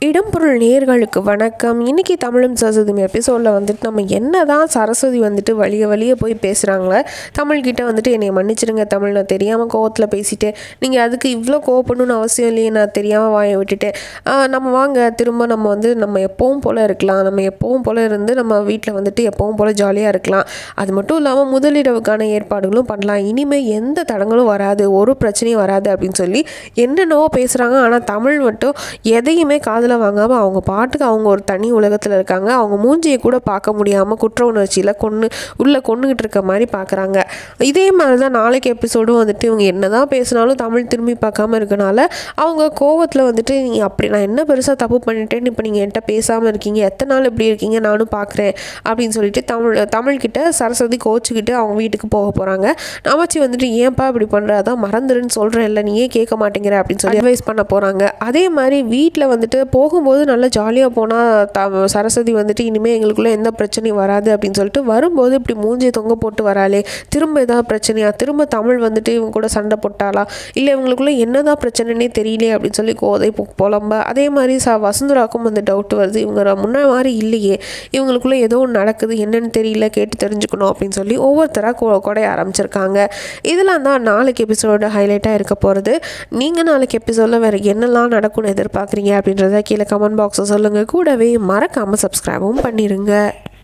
இடம்பொருள் நேர்களுக்கு வணக்கம் இன்னைக்கு தமிழும் சரஸ்வதியும் எபிசோடில் வந்துட்டு நம்ம என்ன தான் சரஸ்வதி வந்துட்டு வழிய வழிய போய் பேசுகிறாங்களே தமிழ்கிட்ட வந்துட்டு என்னை மன்னிச்சிடுங்க தமிழ் நான் தெரியாமல் கோவத்தில் பேசிட்டேன் நீங்கள் அதுக்கு இவ்வளோ கோவப்படணும்னு அவசியம் இல்லையே நான் தெரியாமல் வாயை விட்டுட்டேன் ஆஹ் நம்ம வாங்க திரும்ப நம்ம வந்து நம்ம எப்பவும் போல் இருக்கலாம் நம்ம எப்பவும் போல் இருந்து நம்ம வீட்டில் வந்துட்டு எப்பவும் போல் ஜாலியாக இருக்கலாம் அது மட்டும் இல்லாமல் முதலிரவுக்கான ஏற்பாடுகளும் பண்ணலாம் இனிமேல் எந்த தடங்களும் வராது ஒரு பிரச்சனையும் வராது அப்படின்னு சொல்லி என்னென்னவோ பேசுகிறாங்க ஆனால் தமிழ் மட்டும் எதையுமே காதில் வாங்காமல் அவங்க பாட்டுக்கு அவங்க ஒரு தனி உலகத்தில் இருக்காங்க அவங்க மூஞ்சியை கூட பார்க்க முடியாமல் குற்ற உணர்ச்சியில் கொன்று உள்ளே கொண்டுகிட்டு இருக்க மாதிரி பார்க்குறாங்க இதே மாதிரி தான் நாளைக்கு எபிசோடும் வந்துட்டு இவங்க என்ன தான் பேசினாலும் தமிழ் திரும்பி பார்க்காம இருக்கனால அவங்க கோவத்தில் வந்துட்டு நீங்கள் அப்படி நான் என்ன பெருசாக தப்பு பண்ணிட்டேன்னு இப்போ நீங்கள் என்கிட்ட பேசாமல் இருக்கீங்க எத்தனை நாள் இப்படி இருக்கீங்க நானும் பார்க்குறேன் அப்படின்னு சொல்லிட்டு தமிழ் தமிழ்கிட்ட சரஸ்வதி கோச்சிக்கிட்டு அவங்க வீட்டுக்கு போக போகிறாங்க நாமச்சி வந்துட்டு ஏன்ப்பா இப்படி பண்ணுற அதான் மறந்துடுன்னு சொல்கிறேன் இல்லை நீயே கேட்க மாட்டேங்கிற அப்படின்னு சொல்லி அட்வைஸ் பண்ண போகிறாங்க அதே மாதிரி வீட்டில் வந்துட்டு போகும்போது நல்லா ஜாலியாக போனால் த சரஸ்வதி வந்துட்டு இனிமேல் எங்களுக்குள்ளே எந்த பிரச்சனையும் வராது அப்படின்னு சொல்லிட்டு வரும்போது இப்படி மூஞ்சியை தொங்க போட்டு வராளே திரும்ப ஏதாவது பிரச்சனையா திரும்ப தமிழ் வந்துட்டு இவங்க கூட சண்டை போட்டாளா இல்லை இவங்களுக்குள்ளே என்னதான் பிரச்சனைனே தெரியலையே அப்படின்னு சொல்லி கோதை பொ- புலம்ப அதே மாதிரி ச வசுந்தராக்கும் அந்த டவுட் வருது இவங்க ர- முன்ன மாதிரி இல்லையே இவங்களுக்குள்ளே ஏதோ ஒன்று நடக்குது என்னன்னு தெரியல கேட்டு தெரிஞ்சுக்கணும் அப்படின்னு சொல்லி ஒவ்வொருத்தராக கொ கொடைய ஆரம்பிச்சிருக்காங்க இதெல்லாம் தான் நாளைக்கு எபிசோட ஹைலைட்டாக இருக்க போகிறது நீங்கள் நாளைக்கு எபிசோடில் வேறு என்னெல்லாம் நடக்கும்னு எதிர்பார்க்குறீங்க அப்படின்றத கீழே கமெண்ட் பாக்ஸில் சொல்லுங்கள் கூடவே மறக்காமல் சப்ஸ்கிரைபும் பண்ணிடுங்க